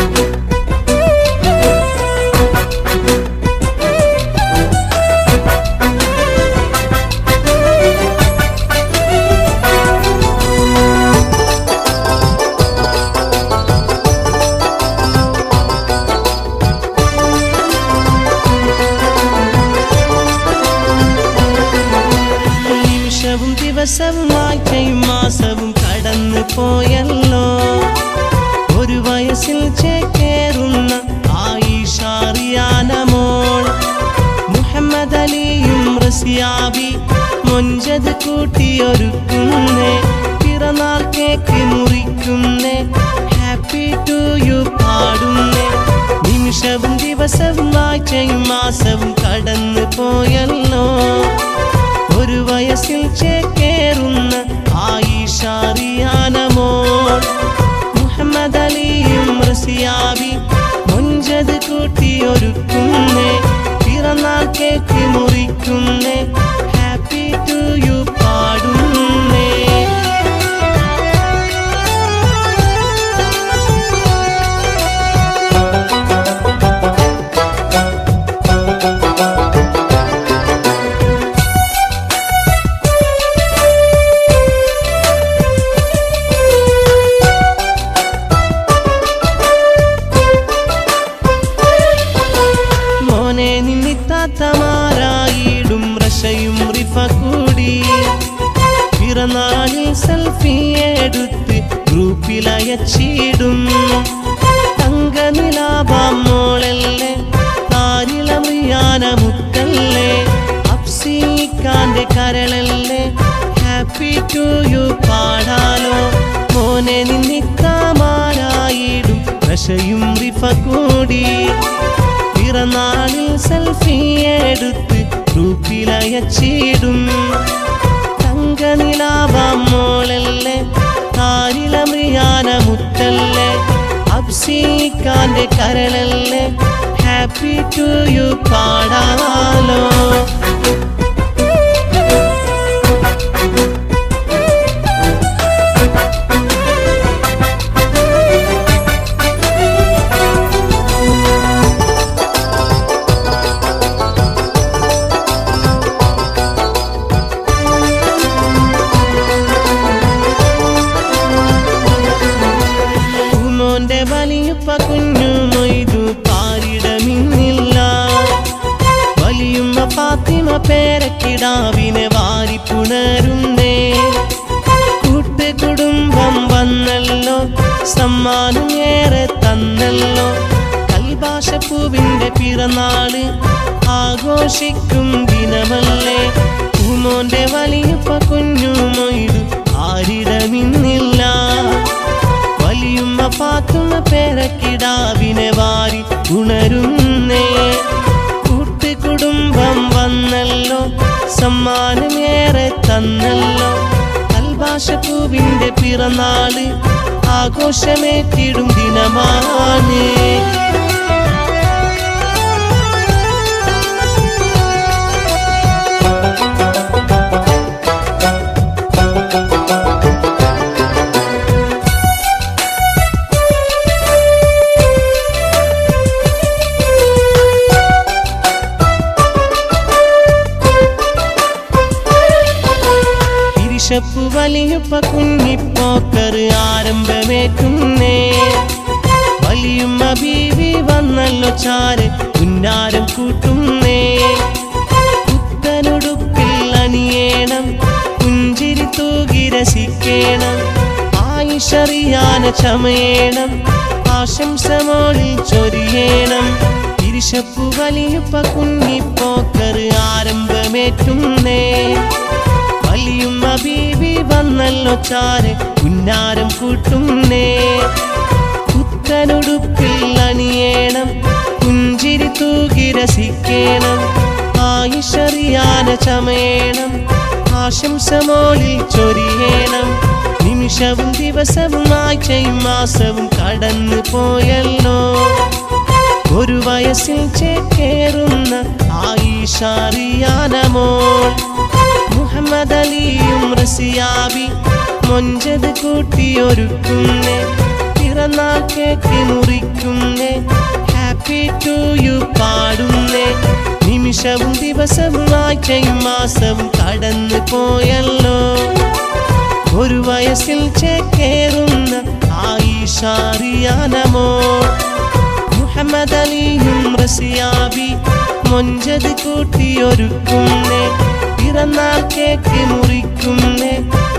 നിമിഷവും ദിവസവും ആഴ്ചയും മാസവും കടന്നു പോയല്ലോ ഒരു വയസ്സിൽ ചേക്കേറുന്ന ആയിഷാറിയാനമോൾ മുഹമ്മദ് അലിയും റസിയാബി മൊഞ്ചത് കൂട്ടിയൊരുക്കുന്നേ പിറന്നാൾ കേക്ക് മുറിക്കുന്നേ ഹാപ്പി ടു യു പാടുന്നേ നിമിഷവും ദിവസവും ആഴ്ചയും മാസവും കടന്നു പോയല്ലോ ഒരു വയസ്സിൽ ചേക്കേറുന്ന ആയിഷാറിയാനമോൾ മുഹമ്മദ് അലിയും റസിയാബി മുഞ്ചത് കൂട്ടിയൊരുക്കുന്നേ പിറന്നാൾ കേക്ക് മുറിക്കുന്നേ ഹാപ്പി ടു യു പാടുന്നേ മോനെ നിന്നിത്താത്തമാരായിടും റഷയും റിഫ കൂടി പിറന്നാളിൽ സെൽഫി എടുത്ത് ഗ്രൂപ്പിൽ അയച്ചിടും തങ്ക നിലാപാം മോളല്ലേ താരിളമിയാന മുത്തല്ലേ അപ്സീക്കാന്റെ കരളല്ലേ ഹാപ്പി ടു യു പാടാലോ മോനെ നിന്നിത്താമാരായിടും റഷയും റിഫ കൂടി പിറന്നാളിൽ സെൽഫി എടുത്ത് ഗ്രൂപ്പിൽ അയച്ചിടും തങ്ക നിലാവാം മോളല്ലേ താരിളമിയാന മുത്തല്ലേ അബ്സീക്കാന്റെ കരളല്ലേ ഹാപ്പി ടു യു പാടാലോ ഉമ്മോന്റെ വലിയുപ്പ കുഞ്ഞു മൊയ്തു പാരിടമിന്നില്ല വലിയുമ്മ ഫാത്തിമ പേരക്കിടാവിനെ വാരി പുണരുന്നേ കൂട്ടുകുടുംബം വന്നല്ലോ സമ്മാനം ഏറെ തന്നല്ലോ കൽഭാഷപ്പൂവിന്റെ പിറന്നാള് ആഘോഷിക്കും ദിനമല്ലേ ഉമോന്റെ വലിയപ്പ കുഞ്ഞു മൊയ്തു ആരിടമിന്നില്ല വലിയുമ്മ പാത്തുമ്മ പേരക്കിടാവിനെ വാരി ഉണരുന്നേ കൂട്ടുകുടുംബം വന്നല്ലോ സമ്മാനമേറെ തന്നല്ലോ കൽഭാഷപ്പൂവിന്റെ പിറന്നാള് ആഘോഷമേറ്റിടും ദിനമാണ് തിരിശപ്പു വലിയപ്പ കുഞ്ഞിപ്പോക്കർ ആരംഭമേറ്റുന്നേ വലിയുമ്മ ബീവി വന്നല്ലോ ചാര് പുന്നാരം കൂട്ടുന്നേ പുത്തനുടുപ്പിൽ അണിയേണം പുഞ്ചിരി തൂകി രസിക്കേണം ആയിഷറിയാന ചമയേണം ആശംസ മോളിൽ ചൊരിയേണം തിരിശപ്പു വലിയപ്പ കുഞ്ഞിപ്പോക്കർ ആരംഭമേറ്റുന്നേ വലിയുമ്മ ബീവി വന്നല്ലോ ചാര് പുന്നാരം കൂട്ടുന്നേ പുത്തനുടുപ്പിൽ അണിയേണം പുഞ്ചിരി തൂകി രസിക്കേണം ആയിഷറിയാന ചമയേണം ആശംസ മോളിൽ ചൊരിയേണം നിമിഷവും ദിവസവും ആഴ്ചയും മാസവും കടന്നു പോയല്ലോ ഒരു വയസ്സിൽ ചേക്കേറുന്ന ആയിഷാറിയാനമോൾ മുഹമ്മദ് അലിയും റസിയാബി മൊഞ്ചത് കൂട്ടിയൊരുക്കുന്നേ പിറന്നാൾ കേക്ക് മുറിക്കുന്നേ ഹാപ്പി ടു യു പാടുന്നേ നിമിഷവും ദിവസവും ആഴ്ചയും മാസവും കടന്നു പോയല്ലോ ഒരു വയസ്സിൽ ചേക്കേറുന്ന ആയിഷാറിയാനമോ മുഹമ്മദ് അലിയും റസിയാബി മൊഞ്ചത് കൂട്ടിയൊരുക്കുന്നേ പിറന്നാൾ കേക്ക് മുറിക്കുന്നേ